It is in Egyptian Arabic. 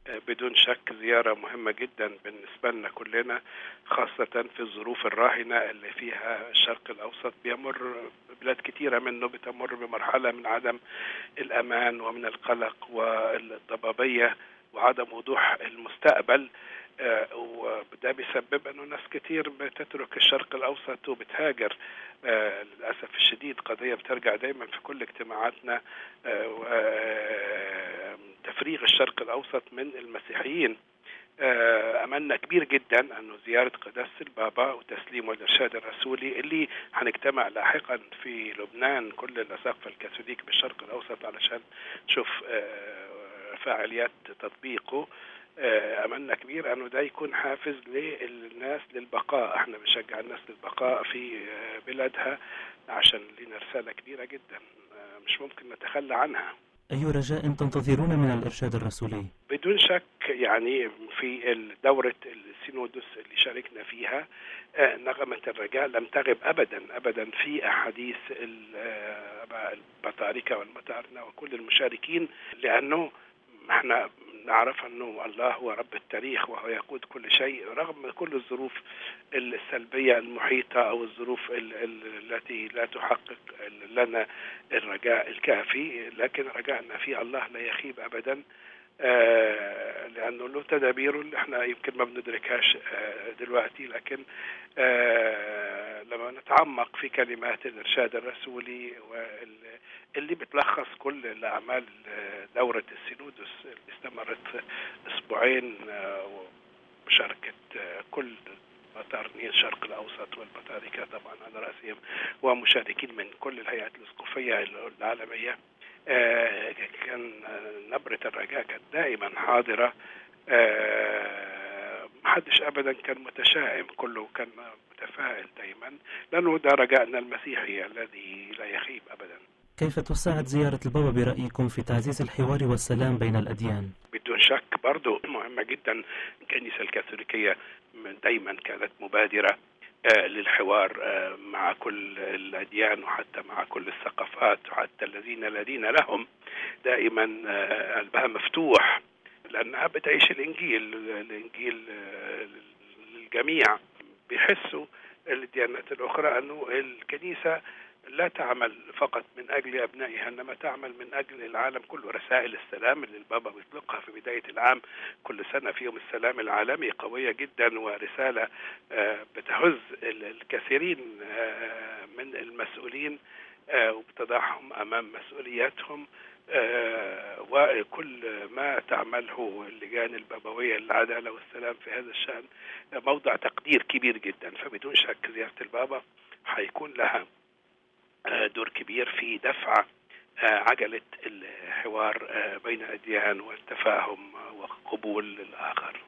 بدون شك زيارة مهمة جدا بالنسبة لنا كلنا خاصة في الظروف الراهنة اللي فيها الشرق الأوسط بيمر بلاد كثيرة منه بتمر بمرحلة من عدم الأمان ومن القلق والضبابية وعدم وضوح المستقبل آه، وده بيسبب انه ناس كتير بتترك الشرق الاوسط وبتهاجر آه، للاسف الشديد قضيه بترجع دايما في كل اجتماعاتنا آه، تفريغ الشرق الاوسط من المسيحيين املنا كبير جدا انه زياره قداسه البابا وتسليمه الارشاد الرسولي اللي هنجتمع لاحقا في لبنان كل الاساقفه الكاثوليك بالشرق الاوسط علشان نشوف فعاليات تطبيقه آه، املنا كبير انه ده يكون حافز للناس للبقاء احنا بنشجع الناس للبقاء في آه، بلادها عشان لنا رساله كبيره جدا آه، مش ممكن نتخلى عنها أي رجاء تنتظرون من الإرشاد الرسولي؟ بدون شك يعني في دورة السينودس اللي شاركنا فيها نغمة الرجاء لم تغب أبدا أبدا في أحاديث البطاركة والمطارنة وكل المشاركين لأنه احنا نعرف أنه الله هو رب التاريخ وهو يقود كل شيء رغم كل الظروف السلبية المحيطة أو الظروف التي لا تحقق لنا الرجاء الكافي لكن رجعنا في الله لا يخيب أبدا آه لانه له تدابير اللي احنا يمكن ما بندركهاش آه دلوقتي لكن آه لما نتعمق في كلمات الارشاد الرسولي اللي بتلخص كل الاعمال دوره السينودس اللي استمرت اسبوعين بمشاركه كل بطارني الشرق الاوسط والبطاركه طبعا على راسهم ومشاركين من كل الهيئات الاسقفيه العالميه آه، كان نبرة الرجاء كانت دائما حاضرة آه، محدش ابدا كان متشائم كله كان متفائل دائما لانه ده رجائنا المسيحي الذي لا يخيب ابدا كيف تساعد زيارة البابا برأيكم في تعزيز الحوار والسلام بين الأديان؟ بدون شك برضو مهمة جدا الكنيسة الكاثوليكية دائما كانت مبادرة آه، للحوار آه، مع كل الأديان وحتى مع كل الثقافات وحتى الذين الذين لهم دائما آه، قلبها مفتوح لأنها بتعيش الإنجيل الإنجيل للجميع بيحسوا الديانات الأخرى أنه الكنيسة لا تعمل فقط من اجل ابنائها انما تعمل من اجل العالم كله رسائل السلام اللي البابا بيطلقها في بدايه العام كل سنه في يوم السلام العالمي قويه جدا ورساله آه، بتهز الكثيرين آه، من المسؤولين آه، وبتضعهم امام مسؤولياتهم وكل ما تعمله اللجان البابويه للعداله والسلام في هذا الشان موضع تقدير كبير جدا فبدون شك زياره البابا حيكون لها دور كبير في دفع آه، عجلة الحوار آه، بين الأديان والتفاهم وقبول الآخر